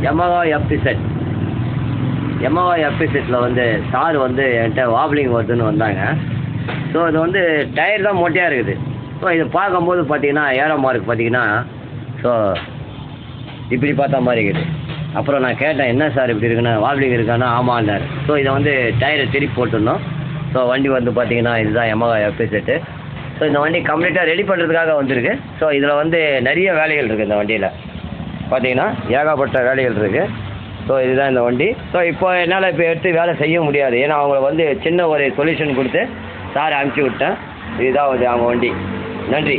Yamaha FT set Yamaha FT செட்டில் வந்து sir வந்து என்கிட்ட வாப்ளிங் வருதுன்னு வந்தாங்க ஸோ இது வந்து டயர் தான் மொட்டையாக இருக்குது ஸோ இது பார்க்கும்போது பார்த்தீங்கன்னா ஏரோ மார்க் பார்த்தீங்கன்னா ஸோ இப்படி பார்த்த மாதிரி இருக்குது அப்புறம் நான் கேட்டேன் என்ன சார் இப்படி இருக்குன்னு வாப்ளிங் இருக்கான்னா ஆமான்னாரு ஸோ இதை வந்து டயரை திருப்பி போட்டுருந்தோம் ஸோ வண்டி வந்து பார்த்தீங்கன்னா இதுதான் யமகா எஃப்டி செட்டு ஸோ இந்த வண்டி கம்ப்ளீட்டாக ரெடி பண்ணுறதுக்காக வந்திருக்கு ஸோ இதில் வந்து நிறைய வேலைகள் இருக்குது இந்த வண்டியில் பார்த்தீங்கன்னா ஏகப்பட்ட வேலைகள் இருக்குது ஸோ இதுதான் இந்த வண்டி ஸோ இப்போ என்னால் இப்போ எடுத்து வேலை செய்ய முடியாது ஏன்னா அவங்க வந்து சின்ன ஒரு சொல்யூஷன் கொடுத்து சார் அனுப்பிச்சி விட்டேன் இதுதான் வந்து அவங்க வண்டி நன்றி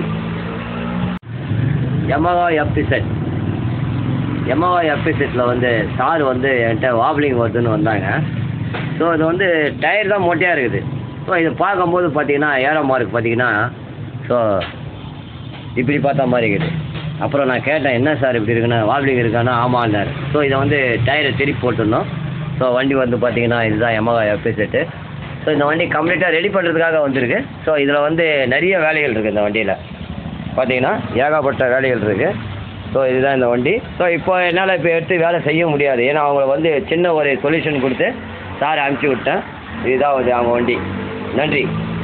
Yamaha FT set Yamaha FT செட்டில் வந்து சார் வந்து என்கிட்ட வாப்ளிங் வருதுன்னு வந்தாங்க ஸோ இது வந்து டயர் தான் மொட்டையாக இருக்குது ஸோ இது பார்க்கும்போது பார்த்தீங்கன்னா ஏரோ மார்க் பார்த்தீங்கன்னா ஸோ இப்படி பார்த்த மாதிரி இருக்குது அப்புறம் நான் கேட்டேன் என்ன சார் இப்படி இருக்குன்னு வாப்ளிங் இருக்கான்னா ஆமான்னாரு ஸோ இதை வந்து டயரை திருப்பி போட்டுருந்தோம் ஸோ வண்டி வந்து பார்த்தீங்கன்னா இதுதான் யமகா எஃப்டி செட்டு ஸோ இந்த வண்டி கம்ப்ளீட்டாக ரெடி பண்ணுறதுக்காக வந்திருக்கு ஸோ இதில் வந்து நிறைய வேலைகள் இருக்குது இந்த வண்டியில் பார்த்தீங்கன்னா ஏகப்பட்ட வேலைகள் இருக்குது ஸோ இதுதான் இந்த வண்டி ஸோ இப்போ என்னால் இப்போ எடுத்து வேலை செய்ய முடியாது ஏன்னா அவங்க வந்து சின்ன ஒரு சொல்யூஷன் கொடுத்து சார் அனுப்பிச்சி விட்டேன் இதுதான் வந்து அவங்க வண்டி நன்றி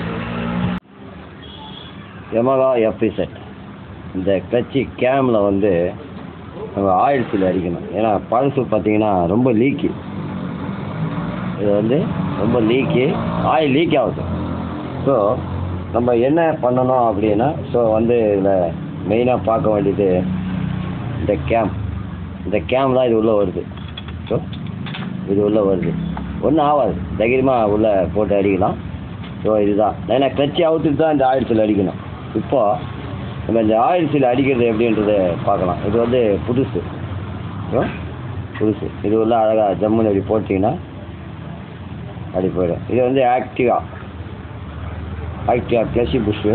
யமகா எஃப்டி செட் இந்த கிளச்சி கேமில் வந்து நம்ம ஆயில் சீல் அடிக்கணும் ஏன்னா பழசு பார்த்தீங்கன்னா ரொம்ப லீக்கி இது வந்து ரொம்ப லீக்கி ஆயில் லீக் ஆகுது ஸோ நம்ம என்ன பண்ணணும் அப்படின்னா ஸோ வந்து இதில் மெயினாக பார்க்க வேண்டியது இந்த கேம் இந்த கேம் தான் இது உள்ளே வருது ஸோ இது உள்ளே வருது ஒன்றும் ஆகாது தைரியமாக உள்ளே போட்டு அடிக்கலாம் ஸோ இதுதான் ஏன்னா கிளச்சி அவுத்துட்டு தான் இந்த ஆயில் சீல் அடிக்கணும் இப்போது நம்ம இந்த ஆயில் சீல் அடிக்கிறது எப்படின்றத பார்க்கலாம் இது வந்து புதுசு ஸோ புதுசு இது உள்ள அழகாக ஜம்முன்னு இப்படி போட்டிங்கன்னா அப்படி போயிடும் இது வந்து ஆக்டிவா ஆக்டிவா கிளச்சி புஷ்ஷு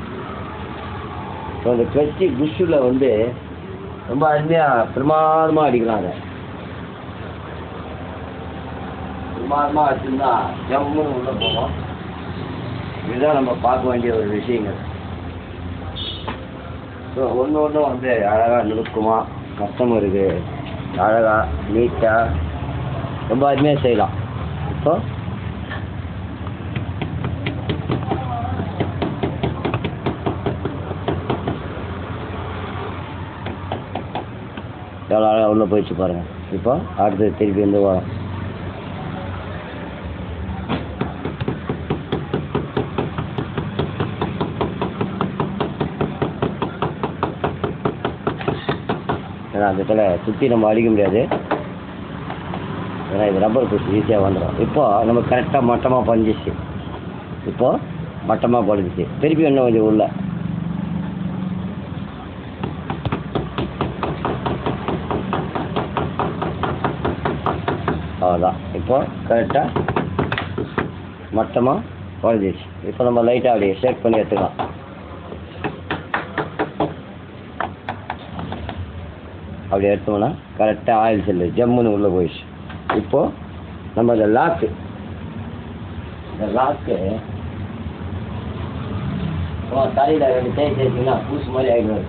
ஸோ அந்த கிளச்சி புஷ்ஷில் வந்து ரொம்ப அருமையாக பிரமாதமாக அடிக்கலாம் அதை பிரமாதமாக வச்சுருந்தா ஜம்முன்னு உள்ளே போவோம் இதுதான் நம்ம பார்க்க வேண்டிய ஒரு விஷயங்கள் ஸோ ஒன்று ஒன்றும் வந்து அழகாக நுணுக்கமாக கஸ்டமருக்கு அழகாக நீட்டாக ரொம்ப அருமையாக செய்யலாம் இப்போ எவ்வளோ அழகாக உள்ளே போயிடுச்சு பாருங்கள் இப்போ அடுத்து திருப்பி வந்து வரும் ஏன்னா அந்த இடத்துல சுற்றி நம்ம அடிக்க முடியாது ஏன்னா இது ரப்பர் பூசி ஈஸியாக வந்துடும் இப்போ நம்ம கரெக்டாக மட்டமாக பதிஞ்சிச்சு இப்போ மட்டமாக பதிஞ்சிச்சு திருப்பி இன்னும் கொஞ்சம் உள்ள அவ்வளோதான் இப்போ கரெக்டாக மட்டமாக பதிஞ்சிச்சு இப்போ நம்ம லைட்டாக அப்படியே ஷேக் பண்ணி எடுத்துக்கலாம் அப்படி எடுத்தோம்னா கரெக்டாக ஆயில் செல்லு ஜம்முன்னு உள்ளே போயிடுச்சு இப்போது நம்ம இந்த லாக்கு இந்த லாக்கு தலையில் ரெண்டு தேய் தேய்ச்சிங்கன்னா பூசு மாதிரி ஆகிடும்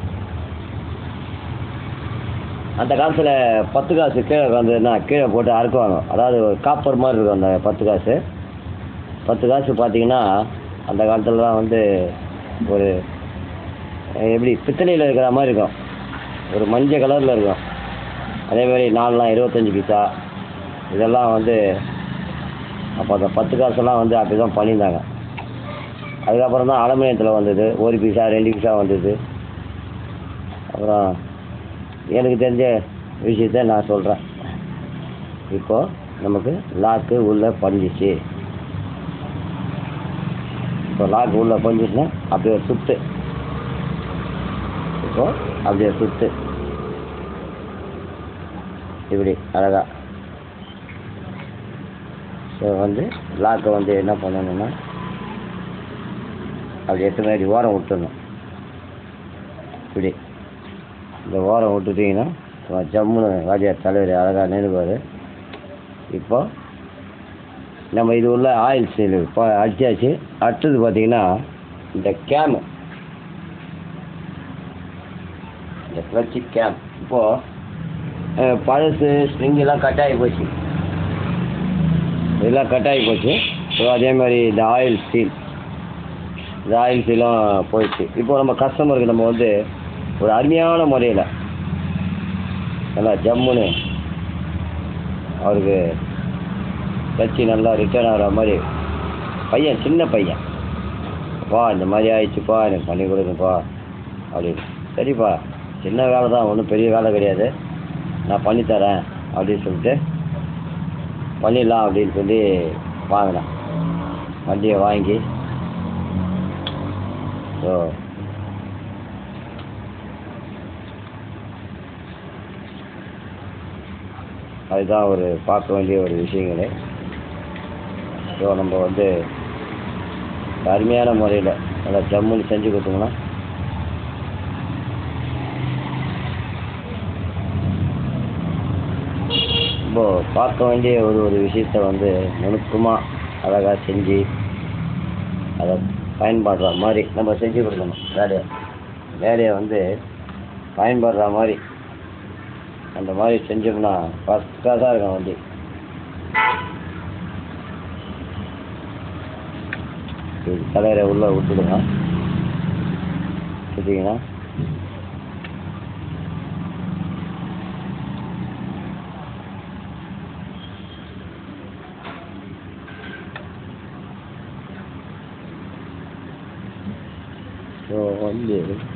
அந்த காலத்தில் பத்து காசு கீழே வந்ததுன்னா கீழே போட்டு அறுக்குவாங்க அதாவது ஒரு காப்பர் மாதிரி இருக்கும் அந்த பத்து காசு பத்து காசு பார்த்தீங்கன்னா அந்த காலத்துலலாம் வந்து ஒரு எப்படி பித்தளையில் இருக்கிற மாதிரி இருக்கும் ஒரு மஞ்சள் கலரில் இருக்கும் அதே மாதிரி நாலுலாம் இருபத்தஞ்சி பைசா இதெல்லாம் வந்து அப்போ அந்த பத்து காசெல்லாம் வந்து அப்படி தான் பண்ணியிருந்தாங்க அதுக்கப்புறம் தான் அலுமினியத்தில் வந்தது ஒரு பைசா ரெண்டு பைசா வந்தது அப்புறம் எனக்கு தெரிஞ்ச விஷயத்த நான் சொல்கிறேன் இப்போது நமக்கு லாக்கு உள்ளே பதிஞ்சிச்சு இப்போ லாக்கு உள்ளே பதிஞ்சிச்சுன்னா அப்படியே ஒரு சுத்து இப்போ அப்படியே சுத்து இப்படி அழகா ஸோ வந்து லாக்கை வந்து என்ன பண்ணணும்னா அப்படி எட்டு மாதிரி ஓரம் விட்டுடணும் இப்படி இந்த ஓரம் விட்டுட்டீங்கன்னா சும்மா ஜம்முன்னு வாத்தியார் தலைவர் அழகாக நினைப்பார் இப்போ நம்ம இது உள்ள ஆயில் சீல் இப்போ அடிச்சாச்சு அடுத்தது பார்த்தீங்கன்னா இந்த கேமு இந்த கிளச்சி கேம் இப்போது அஹ், பழசு ஸ்ப்ரிங் எல்லாம் கட் ஆகி போச்சு இதெல்லாம் கட் ஆகி போச்சு ஸோ அதே மாதிரி இந்த ஆயில் சீல் இந்த ஆயில் சீலும் போயிடுச்சு இப்போ நம்ம கஸ்டமருக்கு நம்ம வந்து ஒரு அருமையான முறையில் நல்லா ஜம்முன்னு அவருக்கு தச்சு நல்லா ரிட்டர்ன் ஆகிற மாதிரி பையன் சின்ன பையன் அப்பா இந்த மாதிரி ஆயிடுச்சுப்பா எனக்கு பண்ணி கொடுங்கப்பா அப்படின்னு சரிப்பா சின்ன வேலை தான் ஒன்றும் பெரிய வேலை கிடையாது நான் பண்ணித்தரேன் அப்படின்னு சொல்லிட்டு பண்ணிடலாம் அப்படின்னு சொல்லி வாங்கினேன் வண்டியை வாங்கி ஸோ அதுதான் ஒரு பார்க்க வேண்டிய ஒரு விஷயங்களே ஸோ நம்ம வந்து அருமையான முறையில் நல்லா ஜம்முன்னு செஞ்சு கொடுத்தோம்னா ரொம்ப பார்க்க வேண்டிய ஒரு ஒரு விஷயத்த வந்து நுணுக்கமாக அழகாக செஞ்சு அதை பயன்படுற மாதிரி நம்ம செஞ்சு கொடுக்கணும் வேலையை வேலையை வந்து பயன்படுற மாதிரி அந்த மாதிரி செஞ்சோம்னா ஃபஸ்ட் கிளாஸாக இருக்கும் வண்டி இது தலையரை உள்ளே விட்டுடுங்க விட்டீங்கன்னா ஸோ வந்து